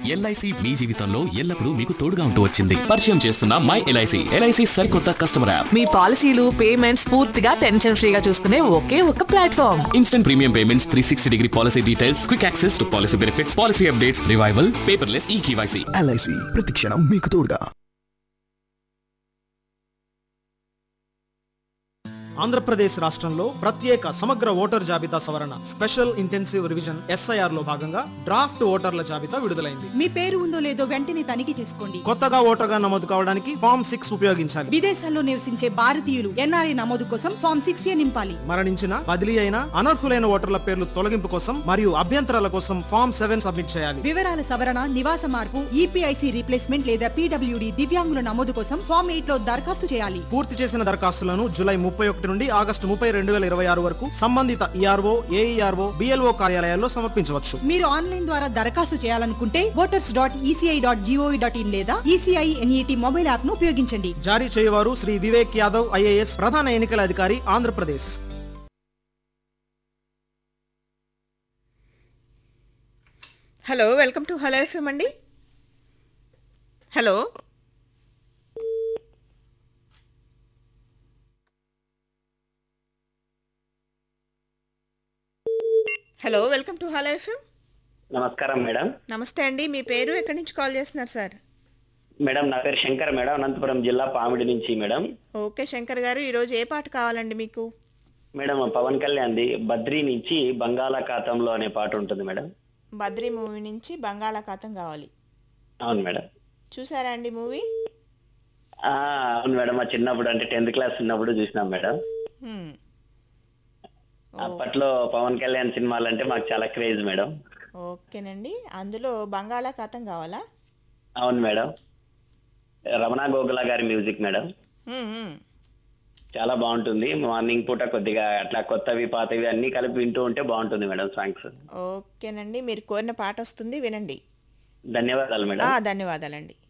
LIC మీ జీవితంలో ఎల్లప్పుడూ మీకు తోడుగా ఉంటూ వచ్చింది పరిచయం చేస్తున్న మై ఎల్ఐసి ఎల్ఐసి సరికొత్త కస్టమర్ యాప్ మీ పాలసీలు పేమెంట్స్ పూర్తిగా టెన్షన్ ఫ్రీగా చూసుకునే ఒకే ఒక platform instant premium payments three sixty degree policy details quick access to policy benefits policy updates revival paperless e KYC LIC ప్రతిక్షణం మీకు తోడుగా ఆంధ్రప్రదేశ్ రాష్ట్రంలో ప్రత్యేక సమగ్ర ఓటర్ జాబితా సవరణ స్పెషల్ ఇంటెన్సివ్ రివిజన్ ఎస్ఐఆర్ లో భాగంగా డ్రాఫ్ట్ ఓటర్ల జాబితా విడుదలైంది మీ పేరు ఉందో లేదో వెంటనే తనిఖీ చేసుకోండి కొత్తగా ఓటర్గా నమోదు కావడానికి ఫామ్ సిక్స్ ఉపయోగించాలి విదేశాల్లో నివసించే భారతీయులు ఎన్ఆర్ఐ నమోదు కోసం ఫామ్ సిక్స్ ఏ నింపాలి మరణించిన బదిలీ అయిన అనర్హులైన ఓటర్ల పేర్లు తొలగింపు కోసం మరియు అభ్యంతరాల కోసం ఫామ్ సెవెన్ సబ్మిట్ చేయాలి వివరాల సవరణ నివాస మార్పు ఈపీఐసి రీప్లేస్మెంట్ లేదా పీడబ్ల్యూడి దివ్యాంగుల నమోదు కోసం ఫామ్ ఎయిట్ లో దరఖాస్తు చేయాలి పూర్తి చేసిన దరఖాస్తులను జూలై ముప్పై ఒకటి నుండి ఆగస్టు ముప్పై రెండు వేల ఇరవై ఆరు వరకు సంబంధిత ఈఆర్ఓ ఏఈఆర్ఓ బిఎల్ఓ కార్యాలయాల్లో సమర్పించవచ్చు మీరు ఆన్లైన్ ద్వారా దరఖాస్తు చేయాలనుకుంటే voters dot ECI dot GOV dot in లేదా ఈసీఐ ఎన్ఈటి మొబైల్ యాప్ ను ఉపయోగించండి జారీ చేయవారు శ్రీ వివేక్ యాదవ్ ఐఏఎస్ ప్రధాన ఎన్నికల అధికారి Andhra Pradesh hello welcome to hello FM అండి hello hello welcome to hello FM నమస్కారం మేడం నమస్తే అండి మీ పేరు ఎక్కడి నుంచి కాల్ చేస్తున్నారు సార్ మేడం నా పేరు శంకర్ మేడం అనంతపురం జిల్లా పామిడి నుంచి మేడం ఓకే శంకర్ గారు ఈరోజు ఏ పాట కావాలండి మీకు మేడం పవన్ కళ్యాణ్ది బద్రీ నుంచి బంగాళాఖాతంలో అనే పాట ఉంటుంది మేడం బద్రీ మూవీ నుంచి బంగాళాఖాతం కావాలి అవును మేడం చూసారా అండి మూవీ ఆ, అవును మేడం మా చిన్నప్పుడు అంటే టెన్త్ క్లాస్ ఉన్నప్పుడు చూసినాం మేడం అప్పట్లో పవన్ కళ్యాణ్ సినిమాలు అంటే మాకు చాలా క్రేజ్ మేడం ఓకేనండి అందులో బంగాళాఖాతం కావాలా అవును మేడం రమణ గోగుల గారి మ్యూజిక్ మేడం మ్మ్, మ్మ్. చాలా బాగుంటుంది మార్నింగ్ పూట కొద్దిగా అట్లా కొత్తవి పాతవి అన్ని కలిపి వింటూ ఉంటే బాగుంటుంది మేడం సాంగ్స్ ఓకేనండి మీరు కోరిన పాట వస్తుంది వినండి ధన్యవాదాలు మేడం ఆ, ధన్యవాదాలండి